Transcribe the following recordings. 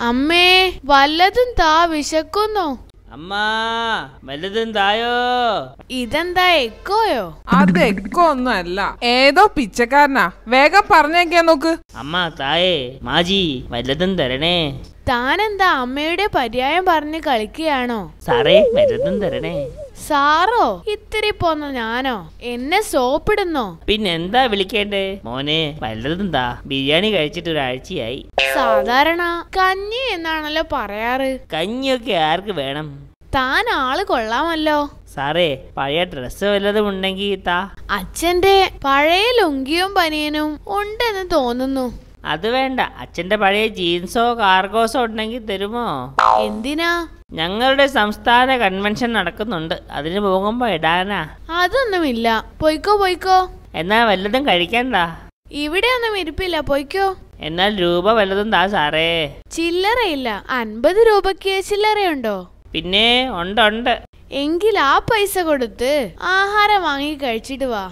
അമ്മേ വല്ലതും താ വിശക്കുന്നു അമ്മാ വലുതും തായോ ഇതെന്താ എക്കോയോ അത് എക്കോ ഒന്നും അല്ല ഏതോ പിച്ചക്കാരനാ വേഗം പറഞ്ഞേക്കാൻ നോക്ക് അമ്മ തായേ മാജി വല്ലതും തരണേ താനെന്താ അമ്മയുടെ പര്യായം പറഞ്ഞ് കളിക്കുകയാണോ സാറേ വല്ലതും തരണേ സാറോ ഇത്തിരി പോന്ന ഞാനോ എന്നെ സോപ്പിടുന്നോ പിന്നെ എന്താ വിളിക്കേണ്ടേ മോനെ വല്ലതും താ ബിരിയാണി കഴിച്ചിട്ട് ഒരാഴ്ചയായി സാധാരണ കഞ്ഞി എന്നാണല്ലോ പറയാറ് കഞ്ഞിയൊക്കെ ആർക്ക് വേണം താൻ ആള് കൊള്ളാമല്ലോ സാറേ പഴയ ഡ്രസ്സ് വല്ലതും ഉണ്ടെങ്കിൽ താ അച്ഛന്റെ പഴയ ലുങ്കിയും പനിയനും ഉണ്ടെന്ന് തോന്നുന്നു അത് വേണ്ട അച്ഛന്റെ പഴയ ജീൻസോ കാർഗോസോ ഉണ്ടെങ്കിൽ തരുമോ എന്തിനാ ഞങ്ങളുടെ സംസ്ഥാന കൺവെൻഷൻ നടക്കുന്നുണ്ട് അതിന് പോകുമ്പോ ഇടാനാ അതൊന്നുമില്ല പൊയ്ക്കോ പൊയ്ക്കോ എന്നാ വല്ലതും കഴിക്കണ്ട ഇവിടെ ഒന്നും ഇരിപ്പില്ല പൊയ്ക്കോ എന്നാൽ രൂപ വല്ലതും താ സാറേ ചില്ലറയില്ല അൻപത് രൂപയ്ക്ക് ചില്ലറയുണ്ടോ പിന്നെ ഉണ്ട് ഉണ്ട് എങ്കിൽ ആ പൈസ കൊടുത്ത് ആഹാരം വാങ്ങി കഴിച്ചിട്ട് വാ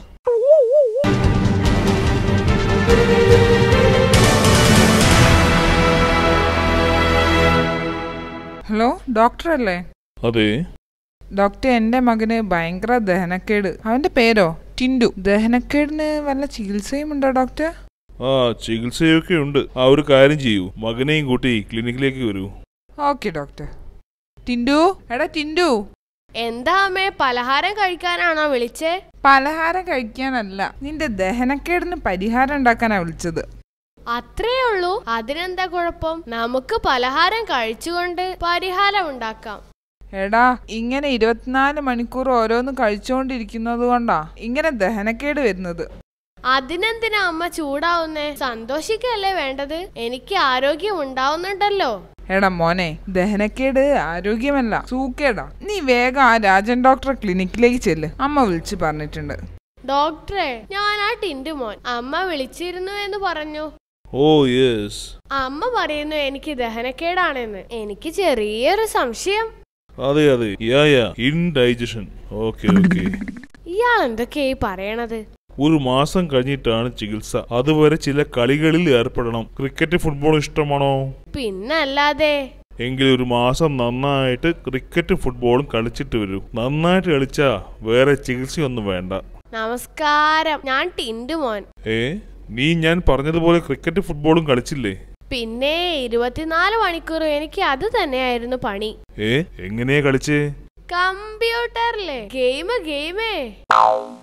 ഹലോ ഡോക്ടർ അല്ലേ അതെ ഡോക്ടർ എന്റെ മകന് ഭയങ്കര ദഹനക്കേട് അവന്റെ പേരോ ടിൻഡു ദഹനക്കേടിന് വല്ല ചികിത്സയും ഉണ്ടോ ഡോക്ടർ ആ ചികിത്സയൊക്കെ ഉണ്ട് ആ ഒരു കാര്യം ചെയ്യൂ മകനെയും കൂട്ടി ക്ലിനിക്കിലേക്ക് വരൂ ഓക്കെ ഡോക്ടർ ടിൻഡു എടാ ടിൻഡു എന്താ അമ്മേ പലഹാരം കഴിക്കാനാണോ വിളിച്ചേ പലഹാരം കഴിക്കാനല്ല നിന്റെ ദഹനക്കേടിന് പരിഹാരം ഉണ്ടാക്കാനാ വിളിച്ചത് അത്രേ ഉള്ളൂ അതിനെന്താ കുഴപ്പം നമുക്ക് പലഹാരം കഴിച്ചുകൊണ്ട് പരിഹാരം ഉണ്ടാക്കാം എടാ ഇങ്ങനെ ഇരുപത്തിനാല് മണിക്കൂർ ഓരോന്ന് കഴിച്ചുകൊണ്ടിരിക്കുന്നത് കൊണ്ടാ ഇങ്ങനെ ദഹനക്കേട് വരുന്നത് അതിനെന്തിനാ അമ്മ ചൂടാവുന്നേ സന്തോഷിക്കല്ലേ വേണ്ടത് എനിക്ക് ആരോഗ്യം ഉണ്ടാവുന്നുണ്ടല്ലോ എടാ മോനെ ദഹനക്കേട് ആരോഗ്യമല്ല സൂക്കേടാ നീ വേഗം ആ രാജൻ ഡോക്ടറെ ക്ലിനിക്കിലേക്ക് ചെല്ല് അമ്മ വിളിച്ചു പറഞ്ഞിട്ടുണ്ട് ഡോക്ടറെ ഞാൻ ആ ടിൻഡു മോൻ അമ്മ വിളിച്ചിരുന്നു എന്ന് പറഞ്ഞു ഓ യെസ് അമ്മ പറയുന്നു എനിക്ക് ദഹനക്കേടാണെന്ന് എനിക്ക് ചെറിയൊരു സംശയം അതെ അതെ yeah yeah indigestion okay okay ഇയാൾ എന്തൊക്കെയായി പറയണത് ഒരു മാസം കഴിഞ്ഞിട്ടാണ് ചികിത്സ അതുവരെ ചില കളികളിൽ ഏർപ്പെടണം ക്രിക്കറ്റ് ഫുട്ബോൾ ഇഷ്ടമാണോ പിന്നല്ലാതെ എങ്കിൽ ഒരു മാസം നന്നായിട്ട് ക്രിക്കറ്റും ഫുട്ബോളും കളിച്ചിട്ട് വരൂ നന്നായിട്ട് കളിച്ചാ വേറെ ചികിത്സയൊന്നും വേണ്ട നമസ്കാരം ഞാൻ ടിൻഡു മോൻ ഏ നീ ഞാൻ പറഞ്ഞതുപോലെ ക്രിക്കറ്റ് ഫുട്ബോളും കളിച്ചില്ലേ പിന്നെ ഇരുപത്തിനാല് മണിക്കൂർ എനിക്ക് അത് തന്നെയായിരുന്നു പണി ഏ എങ്ങനെയാ കളിച്ചേ കമ്പ്യൂട്ടറിലെ ഗെയിം ഗെയിമേ